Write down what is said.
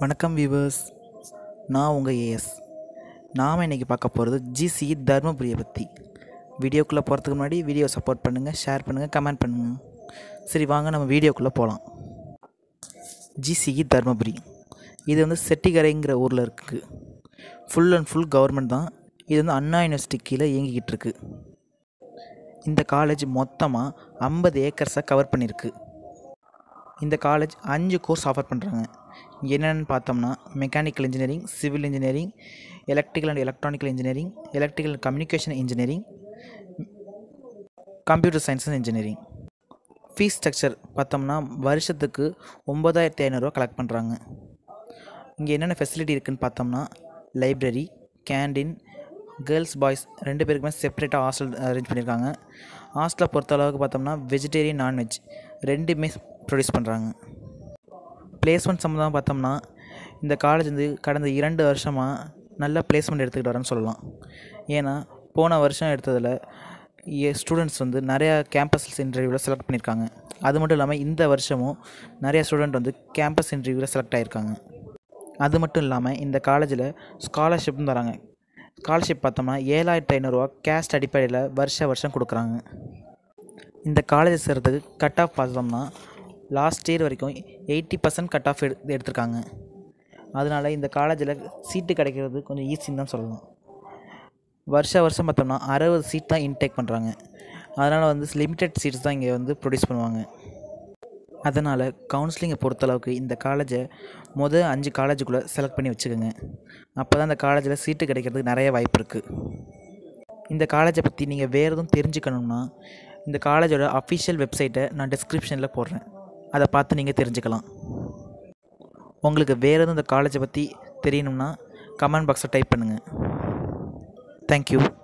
வணக்கம் வியூவர்ஸ் நான் உங்கள் ஏஎஸ் நாம் இன்றைக்கி பார்க்க போகிறது ஜிசி தருமபுரியை பற்றி வீடியோக்குள்ளே போகிறதுக்கு முன்னாடி வீடியோ சப்போர்ட் பண்ணுங்கள் ஷேர் பண்ணுங்கள் கமெண்ட் பண்ணுங்கள் சரி வாங்க நம்ம வீடியோக்குள்ளே போகலாம் ஜிசிஇ தருமபுரி இது வந்து செட்டிகரைங்கிற ஊரில் இருக்குது ஃபுல் அண்ட் ஃபுல் கவர்மெண்ட் தான் இது வந்து அண்ணா யூனிவர்சிட்டி கீழே இயங்கிக்கிட்டு இருக்கு இந்த காலேஜ் மொத்தமாக ஐம்பது ஏக்கர்ஸை கவர் பண்ணியிருக்கு இந்த காலேஜ் அஞ்சு கோர்ஸ் ஆஃபர் பண்ணுறாங்க என்னென்னு பார்த்தோம்னா mechanical engineering civil engineering electrical and electronical engineering electrical and communication engineering computer science and engineering fees structure பார்த்தோம்னா வருஷத்துக்கு ஒம்பதாயிரத்தி ஐநூறுரூவா கலெக்ட் பண்ணுறாங்க இங்கே என்னென்ன ஃபெசிலிட்டி இருக்குதுன்னு பார்த்தோம்னா லைப்ரரி கேண்டீன் கேர்ள்ஸ் பாய்ஸ் ரெண்டு பேருக்குமே செப்பரேட்டாக ஹாஸ்டல் அரேஞ்ச் பண்ணியிருக்காங்க ஹாஸ்டலை பொறுத்த அளவுக்கு பார்த்தோம்னா வெஜிடேரியன் நான்வெஜ் ரெண்டுமே ப்ரொடியூஸ் பண்ணுறாங்க பிளேஸ்மெண்ட் சம்மந்தமாக பார்த்தோம்னா இந்த காலேஜ் வந்து கடந்த இரண்டு வருஷமாக நல்ல பிளேஸ்மெண்ட் எடுத்துக்கிட்டு வரேன்னு சொல்லலாம் ஏன்னா போன வருஷம் எடுத்ததில் ஸ்டூடெண்ட்ஸ் வந்து நிறையா கேம்பஸ் இன்டர்வியூவில் செலக்ட் பண்ணியிருக்காங்க அது மட்டும் இல்லாமல் இந்த வருஷமும் நிறையா ஸ்டூடெண்ட் வந்து கேம்பஸ் இன்டர்வியூவில் செலக்ட் ஆகியிருக்காங்க அது மட்டும் இல்லாமல் இந்த காலேஜில் ஸ்காலர்ஷிப்பும் தராங்க ஸ்காலர்ஷிப் பார்த்தோம்னா ஏழாயிரத்து ஐநூறுரூவா கேஸ்ட் அடிப்படையில் வருஷ வருஷம் கொடுக்குறாங்க இந்த காலேஜ் சேர்றதுக்கு கட் ஆஃப் பார்த்தோம்னா லாஸ்ட் இயர் வரைக்கும் எயிட்டி பர்சன்ட் கட் ஆஃப் எடு எடுத்திருக்காங்க அதனால் இந்த காலேஜில் சீட்டு கிடைக்கிறது கொஞ்சம் ஈஸின்னு தான் சொல்லலாம் வருஷ வருஷம் பார்த்தோம்னா அறுபது சீட் தான் இன்டேக் பண்ணுறாங்க அதனால் வந்து லிமிட்டட் சீட்ஸ் தான் இங்கே வந்து ப்ரொடியூஸ் பண்ணுவாங்க அதனால் கவுன்சிலிங்கை பொறுத்தளவுக்கு இந்த காலேஜை மொதல் அஞ்சு காலேஜுக்குள்ளே செலக்ட் பண்ணி வச்சுக்கோங்க அப்போ தான் இந்த காலேஜில் சீட்டு கிடைக்கிறதுக்கு நிறைய வாய்ப்பு இருக்குது இந்த காலேஜை பற்றி நீங்கள் வேறு எதுவும் தெரிஞ்சுக்கணும்னா இந்த காலேஜோட அஃபிஷியல் வெப்சைட்டை நான் டிஸ்கிரிப்ஷனில் போடுறேன் அதை பார்த்து நீங்கள் தெரிஞ்சுக்கலாம் உங்களுக்கு வேறு எதுவும் இந்த காலேஜை பற்றி தெரியணும்னா கமெண்ட் பாக்ஸில் டைப் பண்ணுங்கள் தேங்க்யூ